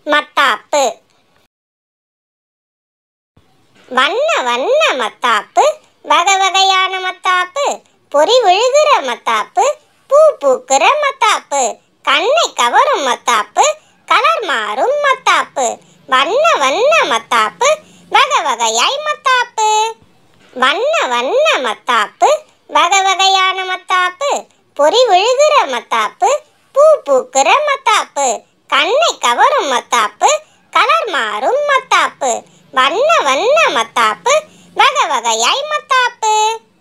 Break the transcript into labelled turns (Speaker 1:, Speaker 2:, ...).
Speaker 1: மத்தாப்பு வண்ண வண்ண மத்தாப்பு வகை வகையான மத்தாப்பு பொறி விழுகிற மத்தாப்பு பூ பூக்கிற மத்தாப்பு கண்ணை கவரும் மத்தாப்பு கலர் மாறும் மத்தாப்பு வண்ண வண்ண மத்தாப்பு வகை வகையாய் மத்தாப்பு வண்ண வண்ண மத்தாப்பு வகை வகையான மத்தாப்பு பொறி விழுகிற மத்தாப்பு பூ பூக்கிற மத்தாப்பு கண்ணை கவரும் மத்தாப்பு கலர் மாறும் மத்தாப்பு வண்ண வண்ண மத்தாப்பு வகை வகையாய் மத்தாப்பு